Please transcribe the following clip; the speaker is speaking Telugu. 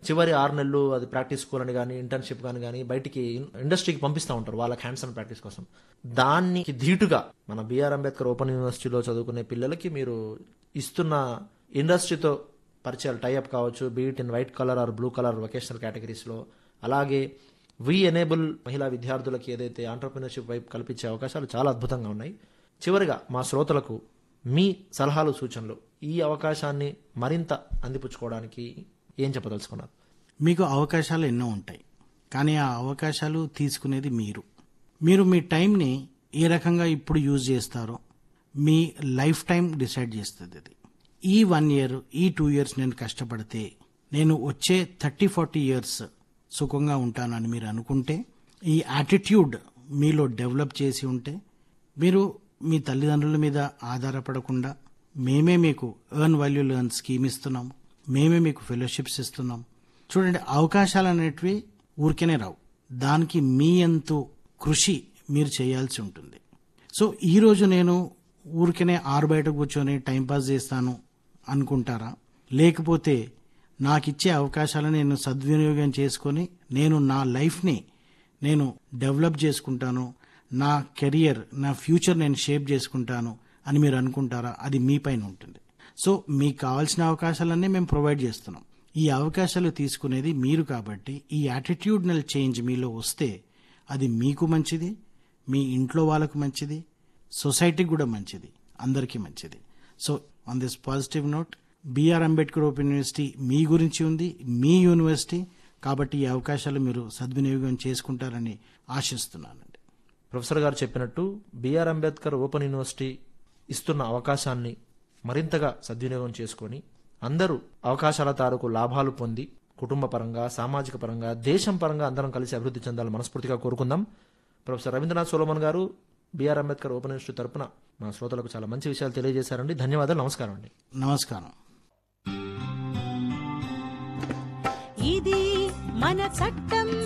చివరి ఆరు నెలలు అది ప్రాక్టీస్ స్కూల్ అని కానీ ఇంటర్న్షిప్ కానీ కానీ బయటికి ఇండస్ట్రీకి పంపిస్తూ ఉంటారు వాళ్ళకి హ్యాండ్స్ ఆన్ ప్రాక్టీస్ కోసం దానికి ధీటుగా మన బిఆర్ అంబేద్కర్ ఓపెన్ యూనివర్సిటీలో చదువుకునే పిల్లలకి మీరు ఇస్తున్న ఇండస్ట్రీతో పరిచయాలు టైఅప్ కావచ్చు be it in white collar or blue collar vocational కేటగిరీస్లో అలాగే వి ఎనేబుల్ మహిళా విద్యార్థులకి ఏదైతే ఆంటర్ప్రినర్షిప్ వైపు కల్పించే అవకాశాలు చాలా అద్భుతంగా ఉన్నాయి చివరిగా మా శ్రోతలకు మీ సలహాలు సూచనలు ఈ అవకాశాన్ని మరింత అందిపుచ్చుకోవడానికి ఏం చెప్పదలుచుకున్నారు మీకు అవకాశాలు ఎన్నో ఉంటాయి కానీ ఆ అవకాశాలు తీసుకునేది మీరు మీరు మీ టైంని ఏ రకంగా ఇప్పుడు యూజ్ చేస్తారో మీ లైఫ్ టైం డిసైడ్ చేస్తుంది అది ఈ వన్ ఇయర్ ఈ టూ ఇయర్స్ నేను కష్టపడితే నేను వచ్చే థర్టీ ఫార్టీ ఇయర్స్ సుఖంగా ఉంటానని మీరు అనుకుంటే ఈ యాటిట్యూడ్ మీలో డెవలప్ చేసి ఉంటే మీరు మీ తల్లిదండ్రుల మీద ఆధారపడకుండా మేమే మీకు ఎర్న్ వాల్యూ లెర్న్ స్కీమ్ ఇస్తున్నాం మేమే మీకు ఫెలోషిప్స్ ఇస్తున్నాం చూడండి అవకాశాలు అనేటివి ఊరికేనే రావు దానికి మీ ఎంతో కృషి మీరు చేయాల్సి ఉంటుంది సో ఈరోజు నేను ఊరికనే ఆరు బయట కూర్చొని టైంపాస్ చేస్తాను అనుకుంటారా లేకపోతే నాకు ఇచ్చే అవకాశాలను నేను సద్వినియోగం చేసుకొని నేను నా లైఫ్ని నేను డెవలప్ చేసుకుంటాను నా కెరియర్ నా ఫ్యూచర్ నేను షేప్ చేసుకుంటాను అని మీరు అనుకుంటారా అది మీ పైన ఉంటుంది సో మీకు కావాల్సిన అవకాశాలన్నీ మేము ప్రొవైడ్ చేస్తున్నాం ఈ అవకాశాలు తీసుకునేది మీరు కాబట్టి ఈ యాటిట్యూడ్నల్ చేంజ్ మీలో వస్తే అది మీకు మంచిది మీ ఇంట్లో వాళ్ళకు మంచిది సొసైటీకి కూడా మంచిది అందరికీ మంచిది so on this positive note BR Ambedkar open university మీ గురించి ఉంది మీ యూనివర్సిటీ కాబట్టి ఈ అవకాశాలు మీరు సద్వినియోగం చేసుకుంటారని ఆశిస్తున్నానండి ప్రొఫెసర్ గారు చెప్పినట్టు బిఆర్ అంబేద్కర్ ఓపెన్ యూనివర్సిటీ ఇస్తున్న అవకాశాన్ని మరింతగా సద్వినియోగం చేసుకొని అందరూ అవకాశాల తారకు లాభాలు పొంది కుటుంబ పరంగా సామాజిక పరంగా దేశం పరంగా అందరం కలిసి అభివృద్ధి చెందాలని మనస్ఫూర్తిగా కోరుకుందాం ప్రొఫెసర్ రవీంద్రనాథ్ సోలమన్ గారు బిఆర్ అంబేద్కర్ ఓపెన్ యూనివర్సిటీ తరపున మా శ్రోతలకు చాలా మంచి విషయాలు తెలియజేశారండి ధన్యవాదాలు నమస్కారం అండి నమస్కారం ఇది మన చట్టం